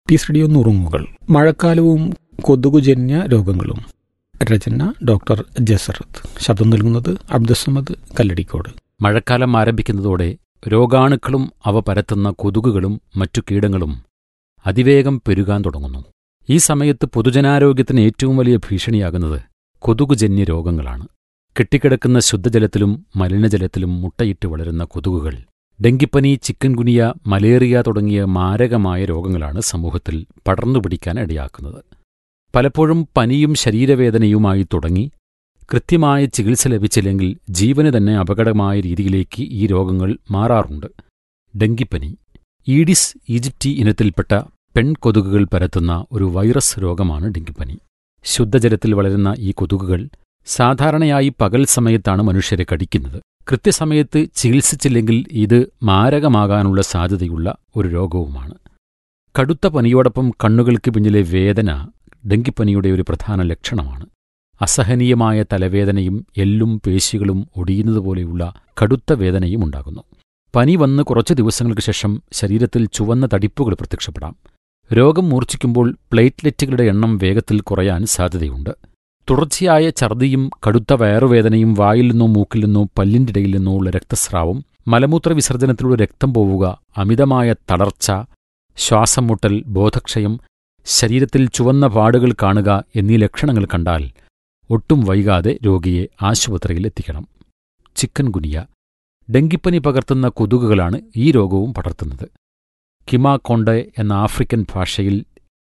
piece radio നുറുങ്ങുകൾ മഴക്കാലവും കൊതുകുജന്യ രോഗങ്ങളും രചന doctor ജസറത്ത് ശബ്ദം നൽകുന്നത് അബ്ദുസമദ് കല്ലടിക്കോട് മഴക്കാലം ആരംഭിക്കുന്നതോടെ രോഗാണുക്കളും അവ പരത്തുന്ന കൊതുകുകളും മറ്റു കീടങ്ങളും അതിവേഗം പെരുകാൻ തുടങ്ങുന്നു ഈ സമയത്ത് പൊതുജനാരോഗ്യത്തിന് ഏറ്റവും വലിയ ഭീഷണിയാകുന്നത് കൊതുകുജന്യ രോഗങ്ങളാണ് കെട്ടിക്കിടക്കുന്ന ശുദ്ധജലത്തിലും മലിനജലത്തിലും മുട്ടയിട്ട് വളരുന്ന കൊതുകുകൾ ഡെങ്കിപ്പനി ചിക്കൻ ഗുനിയ മലേറിയ തുടങ്ങിയ മാരകമായ രോഗങ്ങളാണ് സമൂഹത്തിൽ പടർന്നുപിടിക്കാൻ ഇടയാക്കുന്നത് പലപ്പോഴും പനിയും ശരീരവേദനയുമായി തുടങ്ങി കൃത്യമായ ചികിത്സ ലഭിച്ചില്ലെങ്കിൽ ജീവന് തന്നെ അപകടമായ രീതിയിലേക്ക് ഈ രോഗങ്ങൾ മാറാറുണ്ട് ഡെങ്കിപ്പനി ഈഡിസ് ഈജിപ്റ്റി ഇനത്തിൽപ്പെട്ട പെൺകൊതുകുകൾ പരത്തുന്ന ഒരു വൈറസ് രോഗമാണ് ഡെങ്കിപ്പനി ശുദ്ധജലത്തിൽ വളരുന്ന ഈ കൊതുകുകൾ സാധാരണയായി പകൽ സമയത്താണ് മനുഷ്യരെ കടിക്കുന്നത് കൃത്യസമയത്ത് ചികിത്സിച്ചില്ലെങ്കിൽ ഇത് മാരകമാകാനുള്ള സാധ്യതയുള്ള ഒരു രോഗവുമാണ് കടുത്ത പനിയോടൊപ്പം കണ്ണുകൾക്ക് പിന്നിലെ വേദന ഡെങ്കിപ്പനിയുടെ ഒരു പ്രധാന ലക്ഷണമാണ് അസഹനീയമായ തലവേദനയും എല്ലും പേശികളും ഒടിയുന്നതുപോലെയുള്ള കടുത്ത വേദനയും ഉണ്ടാകുന്നു പനി വന്ന് കുറച്ച് ദിവസങ്ങൾക്ക് ശേഷം ശരീരത്തിൽ ചുവന്ന തടിപ്പുകൾ പ്രത്യക്ഷപ്പെടാം രോഗം മൂർച്ഛിക്കുമ്പോൾ പ്ലേറ്റ്ലെറ്റുകളുടെ എണ്ണം വേഗത്തിൽ കുറയാൻ സാധ്യതയുണ്ട് തുടർച്ചയായ ഛർദിയും കടുത്ത വയറുവേദനയും വായിൽ നിന്നോ മൂക്കിൽ നിന്നോ പല്ലിൻ്റെ ഇടയിൽ നിന്നോ ഉള്ള രക്തസ്രാവം മലമൂത്ര വിസർജനത്തിലൂടെ രക്തം പോവുക അമിതമായ തളർച്ച ശ്വാസം മുട്ടൽ ബോധക്ഷയം ശരീരത്തിൽ ചുവന്ന പാടുകൾ കാണുക എന്നീ ലക്ഷണങ്ങൾ കണ്ടാൽ ഒട്ടും വൈകാതെ രോഗിയെ ആശുപത്രിയിൽ എത്തിക്കണം ചിക്കൻ ഗുനിയ ഡെങ്കിപ്പനി പകർത്തുന്ന കൊതുകുകളാണ് ഈ രോഗവും പടർത്തുന്നത് കിമാകൊണ്ടെ എന്ന ആഫ്രിക്കൻ ഭാഷയിൽ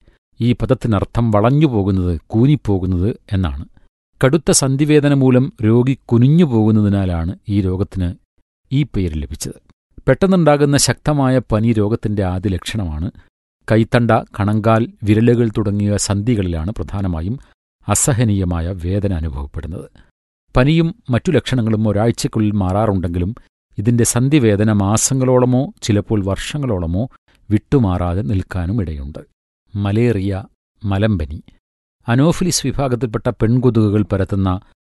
ഈ പദത്തിനർത്ഥം വളഞ്ഞുപോകുന്നത് കൂനിപ്പോകുന്നത് എന്നാണ് കടുത്ത സന്ധിവേദന മൂലം രോഗി കുനിഞ്ഞു പോകുന്നതിനാലാണ് ഈ രോഗത്തിന് ഈ പേര് ലഭിച്ചത് പെട്ടെന്നുണ്ടാകുന്ന ശക്തമായ പനി രോഗത്തിന്റെ ആദ്യ ലക്ഷണമാണ് കൈത്തണ്ട കണങ്കാൽ വിരലുകൾ തുടങ്ങിയ സന്ധികളിലാണ് പ്രധാനമായും അസഹനീയമായ വേദന അനുഭവപ്പെടുന്നത് പനിയും മറ്റു ലക്ഷണങ്ങളും ഒരാഴ്ചയ്ക്കുള്ളിൽ മാറാറുണ്ടെങ്കിലും ഇതിന്റെ സന്ധിവേദന മാസങ്ങളോളമോ ചിലപ്പോൾ വർഷങ്ങളോളമോ വിട്ടുമാറാതെ നിൽക്കാനും ഇടയുണ്ട് മലേറിയ മലമ്പനി അനോഫിലിസ് വിഭാഗത്തിൽപ്പെട്ട പെൺകൊതുകുകൾ പരത്തുന്ന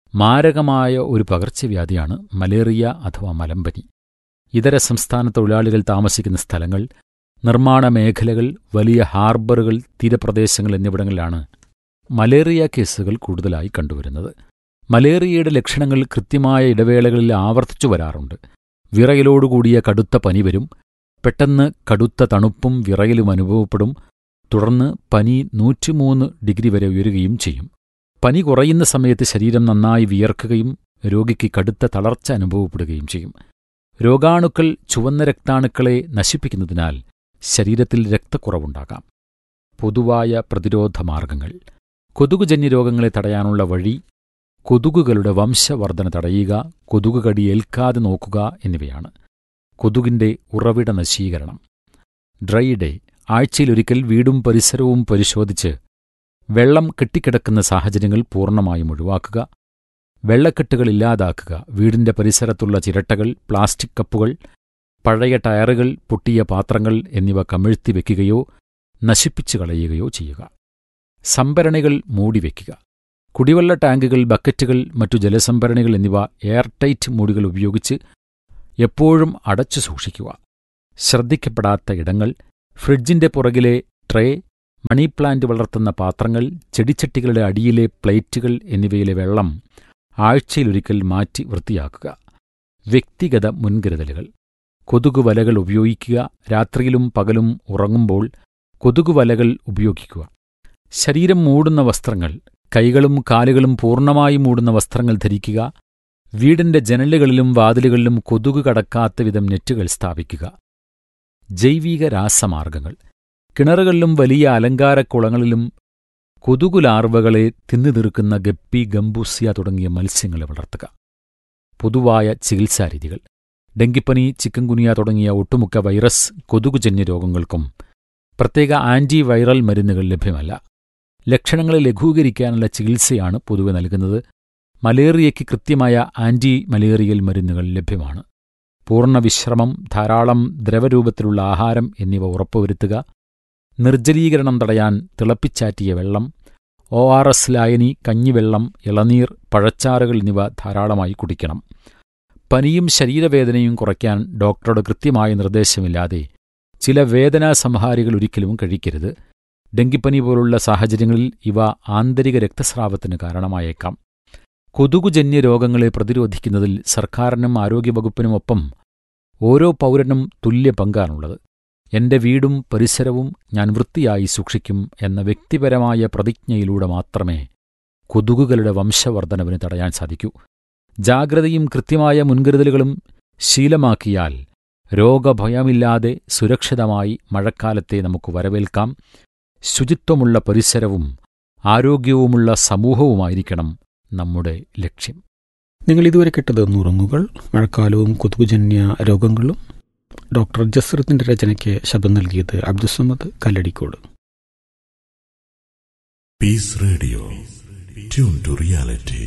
മാരകമായ ഒരു പകർച്ചവ്യാധിയാണ് മലേറിയ അഥവാ മലമ്പനി ഇതര സംസ്ഥാന തൊഴിലാളികൾ താമസിക്കുന്ന സ്ഥലങ്ങൾ നിർമ്മാണ മേഖലകൾ വലിയ ഹാർബറുകൾ തീരപ്രദേശങ്ങൾ എന്നിവിടങ്ങളിലാണ് മലേറിയ കേസുകൾ കൂടുതലായി കണ്ടുവരുന്നത് മലേറിയയുടെ ലക്ഷണങ്ങൾ കൃത്യമായ ഇടവേളകളിൽ ആവർത്തിച്ചു വരാറുണ്ട് വിറയലോടുകൂടിയ കടുത്ത പനി വരും പെട്ടെന്ന് കടുത്ത തണുപ്പും വിറയലും അനുഭവപ്പെടും തുടർന്ന് പനി നൂറ്റിമൂന്ന് ഡിഗ്രി വരെ ഉയരുകയും ചെയ്യും പനി കുറയുന്ന സമയത്ത് ശരീരം നന്നായി വിയർക്കുകയും രോഗിക്ക് കടുത്ത തളർച്ച അനുഭവപ്പെടുകയും ചെയ്യും രോഗാണുക്കൾ ചുവന്ന രക്താണുക്കളെ നശിപ്പിക്കുന്നതിനാൽ ശരീരത്തിൽ രക്തക്കുറവുണ്ടാകാം പൊതുവായ പ്രതിരോധ മാർഗങ്ങൾ കൊതുകുജന്യ രോഗങ്ങളെ തടയാനുള്ള വഴി കൊതുകുകളുടെ വംശവർധന തടയുക കൊതുകുകടി ഏൽക്കാതെ നോക്കുക എന്നിവയാണ് കൊതുകിന്റെ ഉറവിട നശീകരണം ഡ്രൈ ഡേ ആഴ്ചയിലൊരിക്കൽ വീടും പരിസരവും പരിശോധിച്ച് വെള്ളം കെട്ടിക്കിടക്കുന്ന സാഹചര്യങ്ങൾ പൂർണ്ണമായും ഒഴിവാക്കുക വെള്ളക്കെട്ടുകൾ ഇല്ലാതാക്കുക വീടിന്റെ പരിസരത്തുള്ള ചിരട്ടകൾ പ്ലാസ്റ്റിക് കപ്പുകൾ പഴയ ടയറുകൾ പൊട്ടിയ പാത്രങ്ങൾ എന്നിവ കമിഴ്ത്തി വെക്കുകയോ നശിപ്പിച്ചു കളയുകയോ ചെയ്യുക സംഭരണികൾ മൂടിവെക്കുക കുടിവെള്ള ടാങ്കുകൾ ബക്കറ്റുകൾ മറ്റു ജലസംഭരണികൾ എന്നിവ എയർടൈറ്റ് മൂടികൾ ഉപയോഗിച്ച് എപ്പോഴും അടച്ചു സൂക്ഷിക്കുക ശ്രദ്ധിക്കപ്പെടാത്ത ഇടങ്ങൾ ഫ്രിഡ്ജിന്റെ പുറകിലെ ട്രേ മണി പ്ലാന്റ് വളർത്തുന്ന പാത്രങ്ങൾ ചെടിച്ചട്ടികളുടെ അടിയിലെ പ്ലേറ്റുകൾ എന്നിവയിലെ വെള്ളം ആഴ്ചയിലൊരിക്കൽ മാറ്റി വൃത്തിയാക്കുക വ്യക്തിഗത മുൻകരുതലുകൾ കൊതുകുവലകൾ ഉപയോഗിക്കുക രാത്രിയിലും പകലും ഉറങ്ങുമ്പോൾ കൊതുകുവലകൾ ഉപയോഗിക്കുക ശരീരം മൂടുന്ന വസ്ത്രങ്ങൾ കൈകളും കാലുകളും പൂർണ്ണമായി മൂടുന്ന വസ്ത്രങ്ങൾ ധരിക്കുക വീടിന്റെ ജനലുകളിലും വാതിലുകളിലും കൊതുക് കടക്കാത്ത വിധം നെറ്റുകൾ സ്ഥാപിക്കുക ജൈവിക രാസമാർഗങ്ങൾ കിണറുകളിലും വലിയ അലങ്കാരക്കുളങ്ങളിലും കൊതുകുലാർവകളെ തിന്നു തീർക്കുന്ന ഗപ്പി ഗംബൂസിയ തുടങ്ങിയ മത്സ്യങ്ങളെ വളർത്തുക പൊതുവായ ചികിത്സാരീതികൾ ഡെങ്കിപ്പനി ചിക്കൻ ഗുനിയ തുടങ്ങിയ ഒട്ടുമുക്ക വൈറസ് കൊതുകുജന്യ രോഗങ്ങൾക്കും പ്രത്യേക ആന്റിവൈറൽ മരുന്നുകൾ ലഭ്യമല്ല ലക്ഷണങ്ങളെ ലഘൂകരിക്കാനുള്ള ചികിത്സയാണ് പൊതുവെ നൽകുന്നത് മലേറിയയ്ക്ക് കൃത്യമായ ആന്റി മലേറിയൽ മരുന്നുകൾ ലഭ്യമാണ് പൂർണ്ണ വിശ്രമം ധാരാളം ദ്രവരൂപത്തിലുള്ള ആഹാരം എന്നിവ ഉറപ്പുവരുത്തുക നിർജ്ജലീകരണം തടയാൻ തിളപ്പിച്ചാറ്റിയ വെള്ളം ഒ ആർ എസ് ലായനി കഞ്ഞിവെള്ളം ഇളനീർ പഴച്ചാറുകൾ എന്നിവ ധാരാളമായി കുടിക്കണം പനിയും ശരീരവേദനയും കുറയ്ക്കാൻ ഡോക്ടറുടെ കൃത്യമായ നിർദ്ദേശമില്ലാതെ ചില വേദനാസംഹാരികൾ ഒരിക്കലും കഴിക്കരുത് ഡെങ്കിപ്പനി പോലുള്ള സാഹചര്യങ്ങളിൽ ഇവ ആന്തരിക രക്തസ്രാവത്തിന് കാരണമായേക്കാം കൊതുകുജന്യ രോഗങ്ങളെ പ്രതിരോധിക്കുന്നതിൽ സർക്കാരിനും ആരോഗ്യവകുപ്പിനുമൊപ്പം ഓരോ പൗരനും തുല്യ പങ്കാണുള്ളത് എന്റെ വീടും പരിസരവും ഞാൻ വൃത്തിയായി സൂക്ഷിക്കും എന്ന വ്യക്തിപരമായ പ്രതിജ്ഞയിലൂടെ മാത്രമേ കൊതുകുകളുടെ വംശവർദ്ധനവിന് തടയാൻ സാധിക്കൂ ജാഗ്രതയും കൃത്യമായ മുൻകരുതലുകളും ശീലമാക്കിയാൽ രോഗഭയമില്ലാതെ സുരക്ഷിതമായി മഴക്കാലത്തെ നമുക്ക് വരവേൽക്കാം ശുചിത്വമുള്ള പരിസരവും ആരോഗ്യവുമുള്ള സമൂഹവുമായിരിക്കണം നമ്മുടെ ലക്ഷ്യം നിങ്ങൾ ഇതുവരെ കേട്ടത് നുറുങ്ങുകൾ മഴക്കാലവും കൊതുകുജന്യ രോഗങ്ങളും ഡോക്ടർ ജസ്രത്തിന്റെ രചനയ്ക്ക് ശബ്ദം നൽകിയത് Abdussamad Kalladikode peace radio tune to reality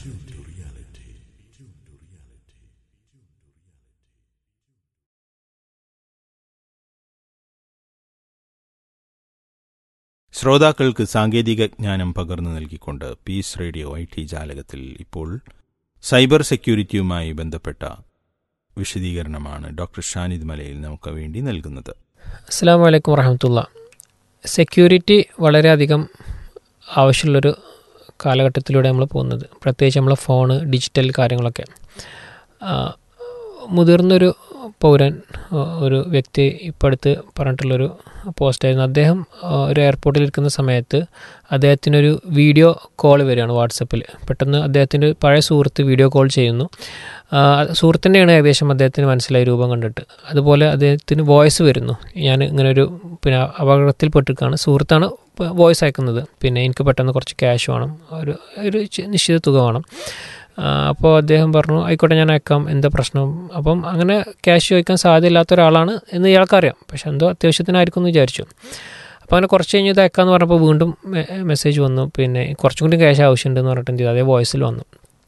ശ്രോതാക്കൾക്ക് സാങ്കേതിക ജ്ഞാനം പകർന്നു നൽകിക്കൊണ്ട് പീസ് റേഡിയോ ഐ ടി ജാലകത്തിൽ ഇപ്പോൾ സൈബർ സെക്യൂരിറ്റിയുമായി ബന്ധപ്പെട്ട വിശദീകരണമാണ് ഡോക്ടർ ഷാനിദ് മലയിൽ നമുക്ക് വേണ്ടി നൽകുന്നത് അസ്സാം വലൈക്കും വറഹമത്തുള്ള സെക്യൂരിറ്റി വളരെയധികം ആവശ്യമുള്ളൊരു കാലഘട്ടത്തിലൂടെ നമ്മൾ പോകുന്നത് പ്രത്യേകിച്ച് നമ്മളെ ഫോണ് ഡിജിറ്റൽ കാര്യങ്ങളൊക്കെ ആ, മുതിർന്നൊരു പൗരൻ ആ, ഒരു വ്യക്തി ഇപ്പോൾ അടുത്ത് പറഞ്ഞിട്ടുള്ളൊരു പോസ്റ്റായിരുന്നു അദ്ദേഹം ആ, ഒരു എയർപോർട്ടിൽ ഇരിക്കുന്ന സമയത്ത് അദ്ദേഹത്തിനൊരു വീഡിയോ കോൾ വരികയാണ് വാട്സപ്പിൽ പെട്ടെന്ന് അദ്ദേഹത്തിൻ്റെ പഴയ സുഹൃത്ത് വീഡിയോ കോൾ ചെയ്യുന്നു ആ, സുഹൃത്തിൻ്റെയാണ് ഏകദേശം അദ്ദേഹത്തിന് മനസ്സിലായി രൂപം കണ്ടിട്ട് അതുപോലെ അദ്ദേഹത്തിന് വോയിസ് വരുന്നു ഞാൻ ഇങ്ങനെ ഒരു പിന്നെ അപകടത്തിൽപ്പെട്ടിരിക്കുകയാണ് സുഹൃത്താണ് വോയിസ് അയക്കുന്നത് പിന്നെ എനിക്ക് പെട്ടെന്ന് കുറച്ച് ക്യാഷ് വേണം ഒരു ഒരു ചി- നിശ്ചിത തുക വേണം ആ, അപ്പോൾ അദ്ദേഹം പറഞ്ഞു ആയിക്കോട്ടെ ഞാൻ അയക്കാം എന്താ പ്രശ്നം അപ്പം അങ്ങനെ ക്യാഷ് ചോദിക്കാൻ സാധ്യതയില്ലാത്ത ഒരാളാണ് എന്ന് ഇയാൾക്കറിയാം പക്ഷെ എന്തോ അത്യാവശ്യത്തിനായിരിക്കും എന്ന് വിചാരിച്ചു അപ്പോൾ അങ്ങനെ കുറച്ച് കഴിഞ്ഞ് ഇത് അയക്കാമെന്ന് പറഞ്ഞപ്പോൾ വീണ്ടും മെ- മെസ്സേജ് വന്നു പിന്നെ കുറച്ചും കൂടി ക്യാഷ് ആവശ്യമുണ്ടെന്ന് പറഞ്ഞിട്ട് എന്ത് ചെയ്തു അതേ വോയിസിൽ വന്നു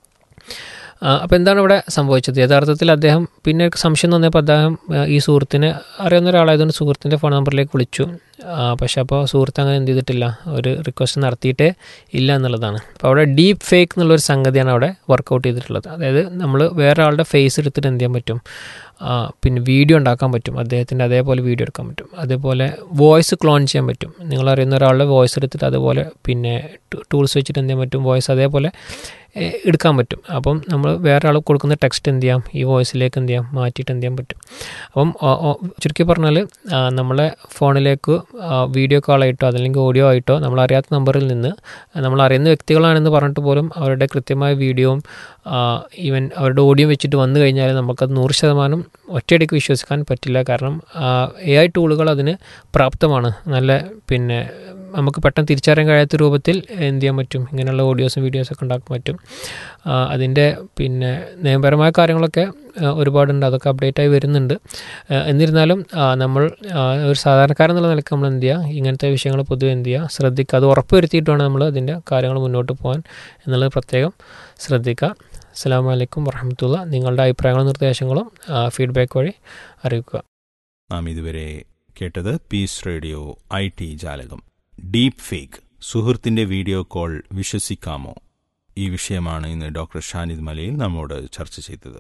അപ്പോൾ എന്താണ് ഇവിടെ സംഭവിച്ചത് യഥാർത്ഥത്തിൽ അദ്ദേഹം പിന്നെ ഒരു സംശയം തോന്നിയപ്പോൾ അദ്ദേഹം ആ, ഈ സുഹൃത്തിനെ അറിയുന്ന ഒരാളായതുകൊണ്ട് സുഹൃത്തിൻ്റെ ഫോൺ നമ്പറിലേക്ക് വിളിച്ചു ആ, പക്ഷേ അപ്പോൾ സുഹൃത്ത് അങ്ങനെ എന്ത് ചെയ്തിട്ടില്ല ഒരു റിക്വസ്റ്റ് നടത്തിയിട്ടേ ഇല്ല എന്നുള്ളതാണ് അപ്പോൾ അവിടെ ഡീപ്പ് ഫേക്ക് എന്നുള്ളൊരു സംഗതിയാണ് അവിടെ വർക്കൗട്ട് ചെയ്തിട്ടുള്ളത് അതായത് നമ്മൾ വേറെ ആളുടെ ഫേസ് എടുത്തിട്ട് എന്ത് ചെയ്യാൻ പറ്റും ആ, പിന്നെ വീഡിയോ ഉണ്ടാക്കാൻ പറ്റും അദ്ദേഹത്തിൻ്റെ അതേപോലെ വീഡിയോ എടുക്കാൻ പറ്റും അതേപോലെ വോയിസ് ക്ലോൺ ചെയ്യാൻ പറ്റും നിങ്ങൾ അറിയുന്ന ഒരാളുടെ വോയിസ് എടുത്തിട്ട് അതുപോലെ പിന്നെ ടൂൾസ് വെച്ചിട്ട് എന്ത് ചെയ്യാൻ പറ്റും വോയിസ് അതേപോലെ ഏ, എടുക്കാൻ പറ്റും അപ്പം നമ്മൾ വേറെ ആൾ കൊടുക്കുന്ന ടെക്സ്റ്റ് എന്ത് ചെയ്യാം ഈ വോയിസിലേക്ക് എന്ത് ചെയ്യാം മാറ്റിയിട്ട് എന്ത് ചെയ്യാൻ പറ്റും അപ്പം ഓ- ഓ- ചുരുക്കി പറഞ്ഞാൽ ആ, നമ്മളെ ഫോണിലേക്ക് ആ, വീഡിയോ കോളായിട്ടോ അതല്ലെങ്കിൽ ഓഡിയോ ആയിട്ടോ നമ്മൾ അറിയാത്ത നമ്പറിൽ നിന്ന് നമ്മൾ അറിയുന്ന വ്യക്തികളാണെന്ന് പറഞ്ഞിട്ട് പോലും അവരുടെ കൃത്യമായ വീഡിയോയും ഈവൻ അവരുടെ ഓഡിയോ വെച്ചിട്ട് വന്നു കഴിഞ്ഞാൽ നമുക്കത് നൂറ് ശതമാനം ഒറ്റയടിക്ക് വിശ്വസിക്കാൻ പറ്റില്ല കാരണം എ ഐ ടൂളുകൾ അതിന് പ്രാപ്തമാണ് നല്ല പിന്നെ നമുക്ക് പെട്ടെന്ന് തിരിച്ചറിയാൻ കഴിയാത്ത രൂപത്തിൽ എന്ത് ചെയ്യാൻ പറ്റും ഇങ്ങനെയുള്ള ഓഡിയോസും വീഡിയോസൊക്കെ ഉണ്ടാക്കാൻ പറ്റും ആ, അതിൻ്റെ പിന്നെ നിയമപരമായ കാര്യങ്ങളൊക്കെ ആ, ഒരുപാടുണ്ട് അതൊക്കെ അപ്ഡേറ്റ് ആയി വരുന്നുണ്ട് ആ, എന്നിരുന്നാലും ആ, നമ്മൾ ആ, ഒരു സാധാരണക്കാരൻ എന്നുള്ള നിലയ്ക്ക് നമ്മൾ എന്ത് ചെയ്യുക ഇങ്ങനത്തെ വിഷയങ്ങൾ പൊതുവെ എന്ത് ചെയ്യുക ശ്രദ്ധിക്കുക അത് ഉറപ്പ് വരുത്തിയിട്ട് വേണം നമ്മൾ അതിൻ്റെ കാര്യങ്ങൾ മുന്നോട്ട് പോകാൻ എന്നുള്ളത് പ്രത്യേകം ശ്രദ്ധിക്കുക അസ്സാം വലൈക്കും വറഹമത്തുള്ള നിങ്ങളുടെ അഭിപ്രായങ്ങളും നിർദ്ദേശങ്ങളും ഫീഡ്ബാക്ക് വഴി അറിയിക്കുക നാം ഇതുവരെ കേട്ടത് പീസ് റേഡിയോ ഐ ടി ജാലകം ഡീപ് ഫേക്ക് സുഹൃത്തിന്റെ വീഡിയോ കോൾ വിശ്വസിക്കാമോ ഈ വിഷയമാണ് ഇന്ന് ഡോക്ടർ ഷാനിദ് മലയിൽ നമ്മോട് ചർച്ച ചെയ്തത്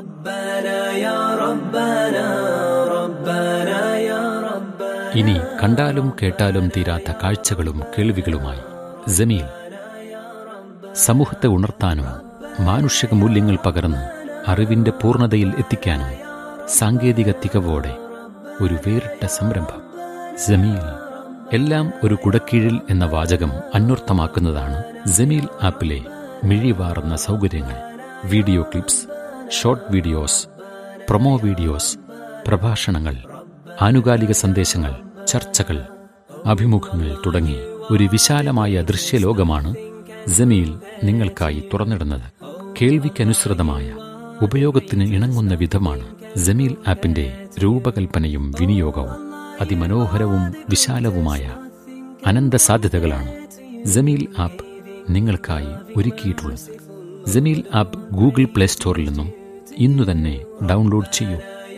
ഇനി കണ്ടാലും കേട്ടാലും തീരാത്ത കാഴ്ചകളും കേൾവികളുമായി ജമീൽ സമൂഹത്തെ ഉണർത്താനും മാനുഷിക മൂല്യങ്ങൾ പകർന്ന് അറിവിന്റെ പൂർണ്ണതയിൽ എത്തിക്കാനും സാങ്കേതിക തികവോടെ ഒരു വേറിട്ട സംരംഭം ജമീൽ എല്ലാം ഒരു കുടക്കീഴിൽ എന്ന വാചകം അന്വർത്ഥമാക്കുന്നതാണ് ജമീൽ ആപ്പിലെ മിഴിവാറുന്ന സൗകര്യങ്ങൾ video clips short videos promo videos പ്രഭാഷണങ്ങൾ ആനുകാലിക സന്ദേശങ്ങൾ ചർച്ചകൾ അഭിമുഖങ്ങൾ തുടങ്ങി ഒരു വിശാലമായ ദൃശ്യലോകമാണ് ജമീൽ നിങ്ങൾക്കായി തുറന്നിടുന്നത് കേൾവിക്കനുസൃതമായ ഉപയോഗത്തിന് ഇണങ്ങുന്ന വിധമാണ് ജമീൽ ആപ്പിന്റെ രൂപകൽപ്പനയും വിനിയോഗവും അതിമനോഹരവും വിശാലവുമായ അനന്ത സാധ്യതകളാണ് ജമീൽ ആപ്പ് നിങ്ങൾക്കായി ഒരുക്കിയിട്ടുള്ളത് ജമീൽ ആപ്പ് ഗൂഗിൾ പ്ലേ സ്റ്റോറിൽ നിന്നും ഇന്നു തന്നെ ഡൗൺലോഡ് ചെയ്യൂ